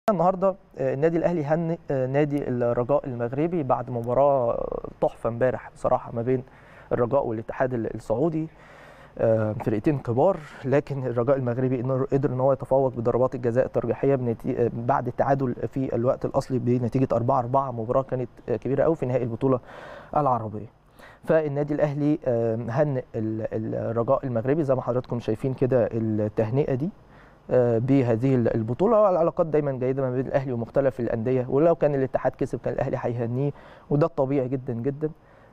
النهارده النادي الاهلي هنئ نادي الرجاء المغربي بعد مباراه تحفه امبارح بصراحه ما بين الرجاء والاتحاد السعودي فرقتين كبار لكن الرجاء المغربي قدر ان هو يتفوق بضربات الجزاء الترجيحيه بنتي... بعد التعادل في الوقت الاصلي بنتيجه 4 4 مباراه كانت كبيره قوي في نهائي البطوله العربيه. فالنادي الاهلي هنئ الرجاء المغربي زي ما حضراتكم شايفين كده التهنئه دي بهذه البطوله والعلاقات دايما جيده ما بين الاهلي ومختلف الانديه ولو كان الاتحاد كسب كان الاهلي هيهنيه وده الطبيعي جدا جدا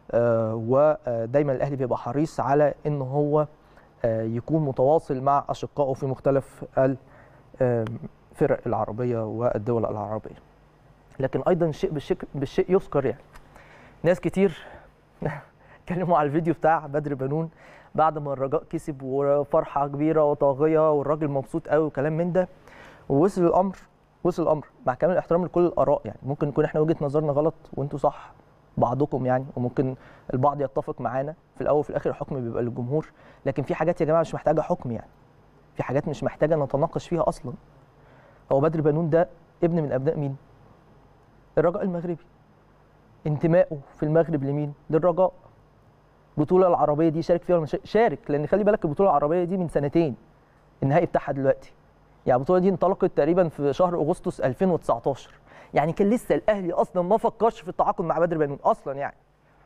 ودايما الاهلي بيبقى حريص على ان هو يكون متواصل مع اشقائه في مختلف الفرق العربيه والدول العربيه لكن ايضا الشيء بالشيء بالشيء يذكر يعني ناس كتير اتكلموا على الفيديو بتاع بدر بنون بعد ما الرجاء كسب وفرحه كبيره وطاغيه والراجل مبسوط قوي وكلام من ده ووصل الامر وصل الامر مع كامل الاحترام لكل الاراء يعني ممكن نكون احنا وجهه نظرنا غلط وانتوا صح بعضكم يعني وممكن البعض يتفق معانا في الاول وفي الاخر الحكم بيبقى للجمهور لكن في حاجات يا جماعه مش محتاجه حكم يعني في حاجات مش محتاجه نتناقش فيها اصلا هو بدر بنون ده ابن من ابناء مين الرجاء المغربي انتمائه في المغرب لمين للرجاء البطوله العربيه دي شارك فيها ولا شارك لان خلي بالك البطوله العربيه دي من سنتين النهائي بتاعها دلوقتي يعني البطوله دي انطلقت تقريبا في شهر اغسطس 2019 يعني كان لسه الاهلي اصلا ما فكرش في التعاقد مع بدر بنون اصلا يعني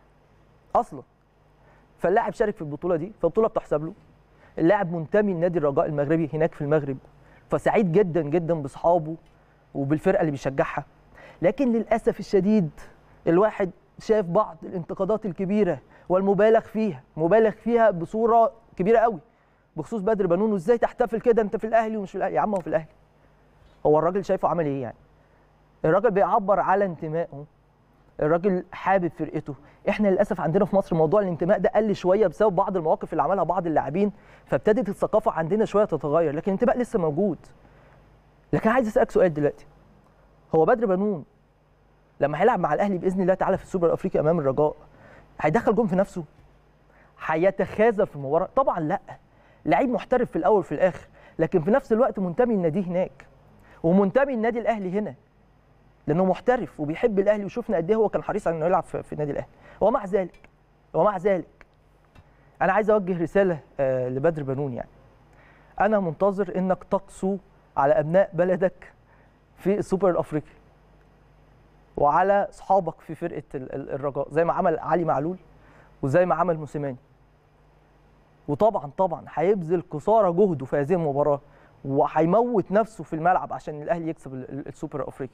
اصلا فاللاعب شارك في البطوله دي فالبطوله بتحسب له اللاعب منتمي لنادي الرجاء المغربي هناك في المغرب فسعيد جدا جدا باصحابه وبالفرقه اللي بيشجعها لكن للاسف الشديد الواحد شاف بعض الانتقادات الكبيره والمبالغ فيها مبالغ فيها بصوره كبيره قوي بخصوص بدر بنون وازاي تحتفل كده انت في الاهلي ومش في الاهلي يا عم هو في الاهلي هو الراجل شايفه عمل ايه يعني الراجل بيعبر على انتمائه الراجل حابب فرقته احنا للاسف عندنا في مصر موضوع الانتماء ده قل شويه بسبب بعض المواقف اللي عملها بعض اللاعبين فابتدت الثقافه عندنا شويه تتغير لكن الانتماء لسه موجود لكن عايز اسالك سؤال دلوقتي هو بدر بنون لما هيلعب مع الاهلي باذن الله تعالى في السوبر الافريقي امام الرجاء هيدخل جون في نفسه هيتخاذل في المباراه طبعا لا لعيب محترف في الاول وفي الاخر لكن في نفس الوقت منتمي لناديه هناك ومنتمي للنادي الاهلي هنا لانه محترف وبيحب الاهلي وشفنا قد ايه هو كان حريص على انه يلعب في النادي الاهلي ومع ذلك ومع ذلك انا عايز اوجه رساله لبدر بنون يعني انا منتظر انك تقسو على ابناء بلدك في السوبر الافريقي وعلى اصحابك في فرقه الرجاء زي ما عمل علي معلول وزي ما عمل موسيماني وطبعا طبعا هيبذل قصارى جهده في هذه المباراه وهيموت نفسه في الملعب عشان الاهلي يكسب السوبر الافريقي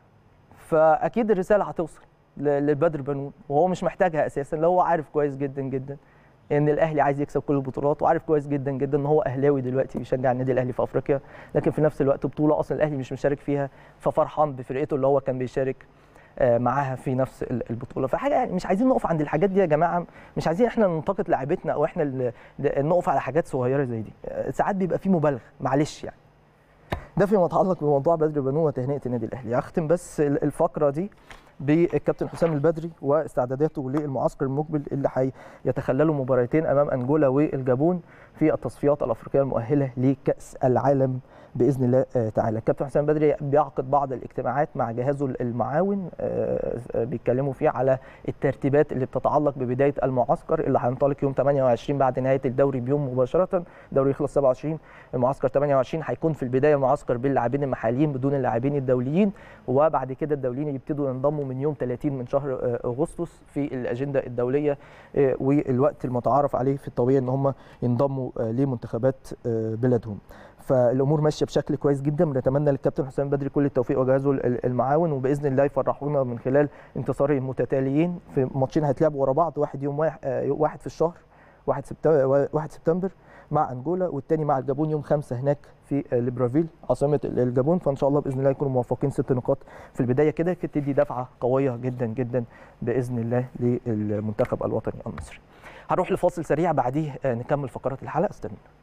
فاكيد الرساله هتوصل لبدر بنون وهو مش محتاجها اساسا لو هو عارف كويس جدا جدا ان الاهلي عايز يكسب كل البطولات وعارف كويس جدا جدا ان هو اهلاوي دلوقتي بيشجع النادي الاهلي في افريقيا لكن في نفس الوقت بطوله اصلا الاهلي مش مشارك فيها ففرحان بفرقته اللي هو كان بيشارك معاها في نفس البطوله فحاجه يعني مش عايزين نقف عند الحاجات دي يا جماعه مش عايزين احنا ننتقد لعيبتنا او احنا نقف على حاجات صغيره زي دي ساعات بيبقى في مبالغه معلش يعني ده فيما يتعلق بموضوع بدر بنون وتهنئه النادي الاهلي اختم بس الفقره دي بالكابتن حسام البدري واستعداداته للمعسكر المقبل اللي هيتخللوا مباراتين امام انجولا والجابون في التصفيات الافريقيه المؤهله لكاس العالم باذن الله تعالى الكابتن حسام بدري بيعقد بعض الاجتماعات مع جهازه المعاون بيتكلموا فيه على الترتيبات اللي بتتعلق ببدايه المعسكر اللي هينطلق يوم 28 بعد نهايه الدوري بيوم مباشره الدوري يخلص 27 المعسكر 28 هيكون في البدايه معسكر باللاعبين المحليين بدون اللاعبين الدوليين وبعد كده الدوليين يبتدوا ينضموا من يوم 30 من شهر اغسطس في الاجنده الدوليه والوقت المتعارف عليه في الطبيعي ان هم ينضموا لمنتخبات بلادهم فالامور ماشيه بشكل كويس جدا بنتمنى للكابتن حسام بدري كل التوفيق وجهازه المعاون وباذن الله يفرحونا من خلال انتصارين متتاليين في ماتشين هيتلعبوا ورا بعض واحد يوم واحد, واحد في الشهر 1 سبتمبر 1 سبتمبر مع انجولا والثاني مع الجابون يوم 5 هناك في ليبرافيل عاصمه الجابون فان شاء الله باذن الله يكونوا موفقين ست نقاط في البدايه كده تدي دفعه قويه جدا جدا باذن الله للمنتخب الوطني المصري. هنروح لفاصل سريع بعديه نكمل فقرات الحلقه استنوا